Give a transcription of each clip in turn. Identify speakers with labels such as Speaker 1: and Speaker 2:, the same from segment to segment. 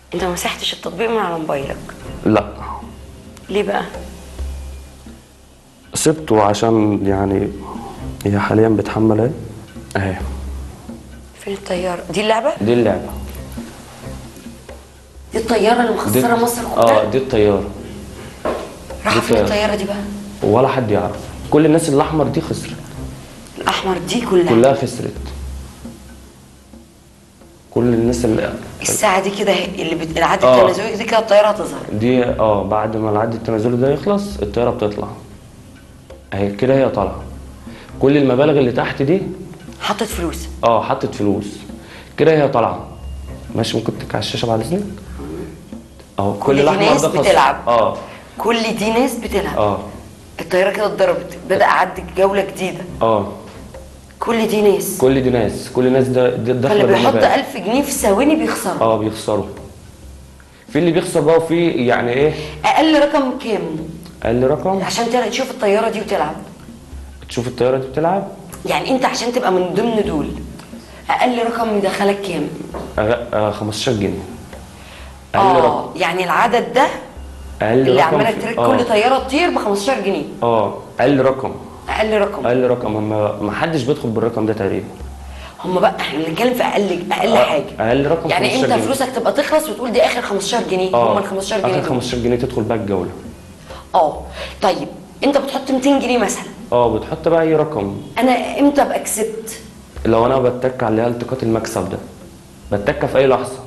Speaker 1: انت ما مسحتش التطبيق من على موبايلك
Speaker 2: لا
Speaker 1: ليه بقى
Speaker 2: سبته عشان يعني هي حاليا بتحمل اهي اهي
Speaker 1: فين الطياره دي اللعبه
Speaker 2: دي اللعبه
Speaker 1: دي الطياره اللي
Speaker 2: دي
Speaker 1: مخسره مصر
Speaker 2: اه
Speaker 1: كلها
Speaker 2: دي الطياره
Speaker 1: راحه
Speaker 2: دي
Speaker 1: فين
Speaker 2: الطيارة.
Speaker 1: الطياره دي بقى
Speaker 2: ولا حد يعرف كل الناس الاحمر دي خسرت
Speaker 1: الاحمر دي كلها,
Speaker 2: كلها خسرت كل الناس اللي
Speaker 1: الساعه دي كده هي- اللي بت... العد
Speaker 2: آه.
Speaker 1: التنازلي دي كده الطياره هتظهر
Speaker 2: دي اه بعد ما العد التنازلي ده يخلص الطياره بتطلع اهي كده هي طالعه كل المبالغ اللي تحت دي
Speaker 1: حطت فلوس
Speaker 2: اه حطت فلوس كده هي طالعه ماشي ممكن تك على الشاشه بعد اذنك اهو
Speaker 1: كل
Speaker 2: كل
Speaker 1: دي
Speaker 2: الاحمر
Speaker 1: ناس
Speaker 2: ده خسر.
Speaker 1: بتلعب.
Speaker 2: اه
Speaker 1: كل دي ناس بتلعب
Speaker 2: اه
Speaker 1: الطياره كده اتضربت بدا عد جوله جديده
Speaker 2: اه
Speaker 1: كل دي ناس
Speaker 2: كل دي ناس كل الناس ده ده داخله
Speaker 1: فاللي بيحط
Speaker 2: بالمبالغ.
Speaker 1: 1000 جنيه في ثواني بيخسرها
Speaker 2: اه بيخسروا في اللي بيخسر بقى وفي يعني ايه
Speaker 1: اقل رقم كام
Speaker 2: اقل رقم
Speaker 1: عشان تل- تشوف الطياره دي وتلعب
Speaker 2: تشوف الطياره دي بتلعب
Speaker 1: يعني انت عشان تبقى من ضمن دول اقل رقم يدخلك كام
Speaker 2: آه آه 15 جنيه اقل
Speaker 1: اه
Speaker 2: رقم
Speaker 1: يعني العدد ده
Speaker 2: اقل
Speaker 1: اللي
Speaker 2: رقم
Speaker 1: عماله
Speaker 2: في-
Speaker 1: ترك
Speaker 2: آه.
Speaker 1: كل طياره تطير ب 15 جنيه
Speaker 2: اه اقل رقم
Speaker 1: اقل رقم
Speaker 2: اقل رقم ما ما حدش بيدخل بالرقم ده تقريبا
Speaker 1: هم بقى احنا بنتكلم في اقل اقل
Speaker 2: آه،
Speaker 1: حاجه
Speaker 2: اقل رقم
Speaker 1: يعني
Speaker 2: 15
Speaker 1: انت
Speaker 2: جنيه.
Speaker 1: فلوسك تبقى تخلص وتقول دي اخر 15 جنيه هم ال 15 جنيه
Speaker 2: اخر
Speaker 1: دول.
Speaker 2: 15 جنيه تدخل بقى الجوله
Speaker 1: اه طيب انت بتحط 200 جنيه مثلا
Speaker 2: اه بتحط بقى اي رقم
Speaker 1: انا امتى ابقى كسبت
Speaker 2: لو انا بتك على اللي هي التقاط المكسب ده بتك في اي لحظه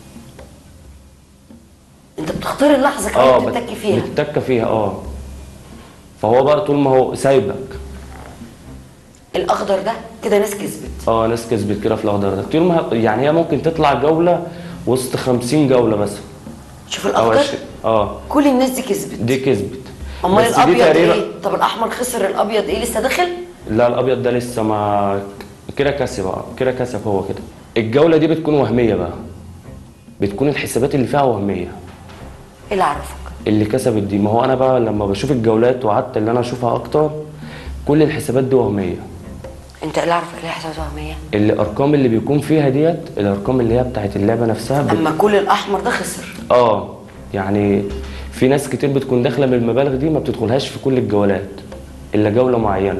Speaker 1: انت بتختار اللحظه
Speaker 2: اه
Speaker 1: كمان
Speaker 2: بت-
Speaker 1: تتك فيها
Speaker 2: بتتك فيها اه فهو بقى طول ما هو سايبك
Speaker 1: الاخضر ده كده ناس كسبت
Speaker 2: اه ناس كسبت كده في الاخضر ده طول ما يعني هي ممكن تطلع جوله وسط 50 جوله مثلا
Speaker 1: شوف
Speaker 2: او
Speaker 1: الاخضر
Speaker 2: 20 اه
Speaker 1: كل الناس دي كسبت
Speaker 2: دي كسبت
Speaker 1: امال
Speaker 2: بس دي
Speaker 1: الابيض
Speaker 2: تقريبا-
Speaker 1: ايه طب الاحمر خسر الابيض ايه لسه داخل
Speaker 2: لا الابيض ده لسه ما كده كسب اه كده كسب هو كده الجوله دي بتكون وهميه بقى بتكون الحسابات اللي فيها وهميه
Speaker 1: ايه اللي عرفك
Speaker 2: اللي كسبت دي ما هو انا بقى لما بشوف الجولات وقعدت اللي انا اشوفها اكتر كل الحسابات دي وهميه
Speaker 1: انت ايه اللي عرفك ليه حسابات وهميه
Speaker 2: الارقام اللي بيكون فيها ديت الارقام اللي هي بتاعت اللعبه نفسها بت...
Speaker 1: اما كل الاحمر ده خسر
Speaker 2: اه يعني في ناس كتير بتكون داخله بالمبالغ دي ما بتدخلهاش في كل الجولات الا جوله معينه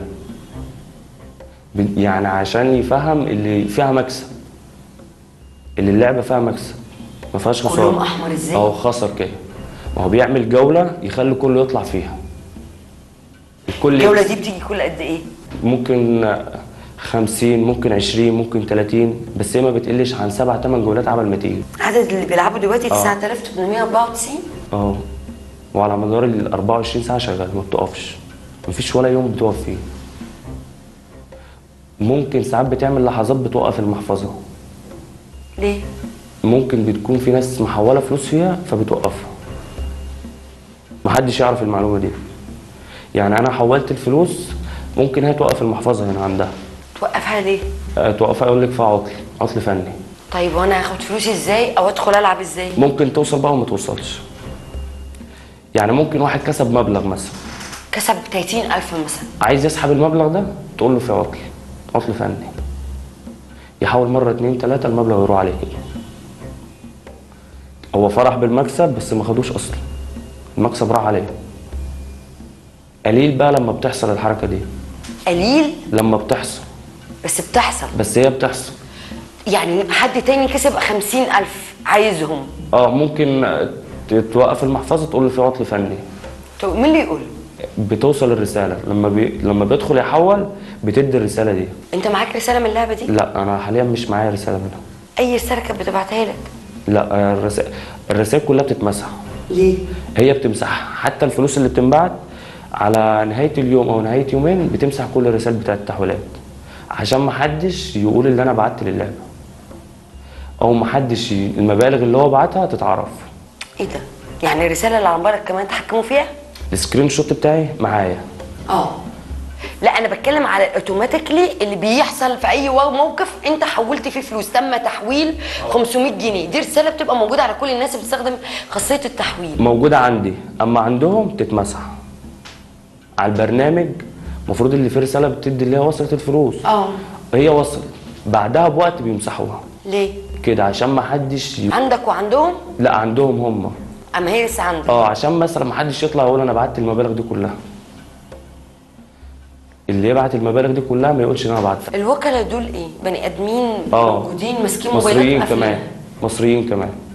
Speaker 2: ب- يعني عشان يفهم اللي فيها مكسب اللي اللعبه فيها مكسب ما فيهاش خساره
Speaker 1: كلهم أحمر إزاي؟
Speaker 2: اه خسر كده ما هو بيعمل جوله يخلي كله يطلع فيها الكل
Speaker 1: الجوله
Speaker 2: يكسب.
Speaker 1: دي بتيجي كل قد ايه
Speaker 2: ممكن 50 ممكن 20 ممكن 30 بس هي ما بتقلش عن سبع ثمان جولات عبل ما تيجي
Speaker 1: عدد اللي بيلعبوا دلوقتي 9894
Speaker 2: اه وعلى مدار ال 24 ساعه شغال ما بتقفش مفيش ولا يوم بتقف فيه ممكن ساعات بتعمل لحظات بتوقف المحفظه
Speaker 1: ليه
Speaker 2: ممكن بتكون في ناس محوله فلوس فيها فبتوقفها محدش يعرف المعلومه دي يعني انا حولت الفلوس ممكن هي توقف المحفظه هنا عندها
Speaker 1: توقفها ليه
Speaker 2: أه، توقفها يقول لك في عطل عطل فني
Speaker 1: طيب وانا هاخد فلوسي ازاي او ادخل العب ازاي
Speaker 2: ممكن توصل بقى وما توصلش يعني ممكن واحد كسب مبلغ مثلا
Speaker 1: كسب 30000 مثلا
Speaker 2: عايز يسحب المبلغ ده تقول له في عطل عطل فني يحاول مرة اتنين تلاتة المبلغ يروح عليه كده هو فرح بالمكسب بس ما خدوش اصلا المكسب راح عليه قليل بقى لما بتحصل الحركة دي
Speaker 1: قليل
Speaker 2: لما بتحصل
Speaker 1: بس بتحصل
Speaker 2: بس هي بتحصل
Speaker 1: يعني حد تاني كسب 50000 عايزهم
Speaker 2: اه ممكن توقف المحفظة تقول له في عطل فني
Speaker 1: طب مين اللي يقول
Speaker 2: بتوصل الرسالة لما بي... لما بيدخل يحول بتدي الرسالة دي
Speaker 1: انت معاك رساله من اللعبه دي
Speaker 2: لا انا حاليا مش معايا رسالة منها
Speaker 1: اي رساله كانت بتبعتها لك
Speaker 2: لا الرسائل الرسائل كلها بتتمسح
Speaker 1: ليه
Speaker 2: هي بتمسحها حتى الفلوس اللي بتنبعت على نهاية اليوم أو نهاية يومين بتمسح كل الرسائل بتاعت التحويلات عشان محدش يقول اللي أنا بعت للعبة أو محدش ي... المبالغ اللي هو بعتها تتعرف
Speaker 1: ايه ده يعني الرساله اللي على موبايلك كمان تحكموا فيها
Speaker 2: السكرين شوت بتاعي معايا
Speaker 1: اه لا انا بتكلم على الاوتوماتيكلي اللي بيحصل في اي واو موقف انت حولت فيه فلوس تم تحويل 500 جنيه دي رساله بتبقى موجوده على كل الناس اللي بتستخدم خاصيه التحويل
Speaker 2: موجودة عندي أما عندهم تتمسح على البرنامج المفروض اللي فيه رسالة بتدي اللي هي وصلت الفلوس
Speaker 1: اه
Speaker 2: هي وصلت بعدها بوقت بيمسحوها
Speaker 1: ليه
Speaker 2: كده عشان ما حدش ي...
Speaker 1: عندك وعندهم
Speaker 2: لا عندهم هم
Speaker 1: اما هي لسه عندك
Speaker 2: اه عشان مثلا ما حدش يطلع يقول انا بعت المبالغ دي كلها اللي يبعت المبالغ دي كلها ما يقولش ان انا بعتها
Speaker 1: الوكلاء دول ايه بني ادمين
Speaker 2: اه
Speaker 1: موجودين ماسكين موبايلات
Speaker 2: مصريين
Speaker 1: قافلة.
Speaker 2: كمان مصريين كمان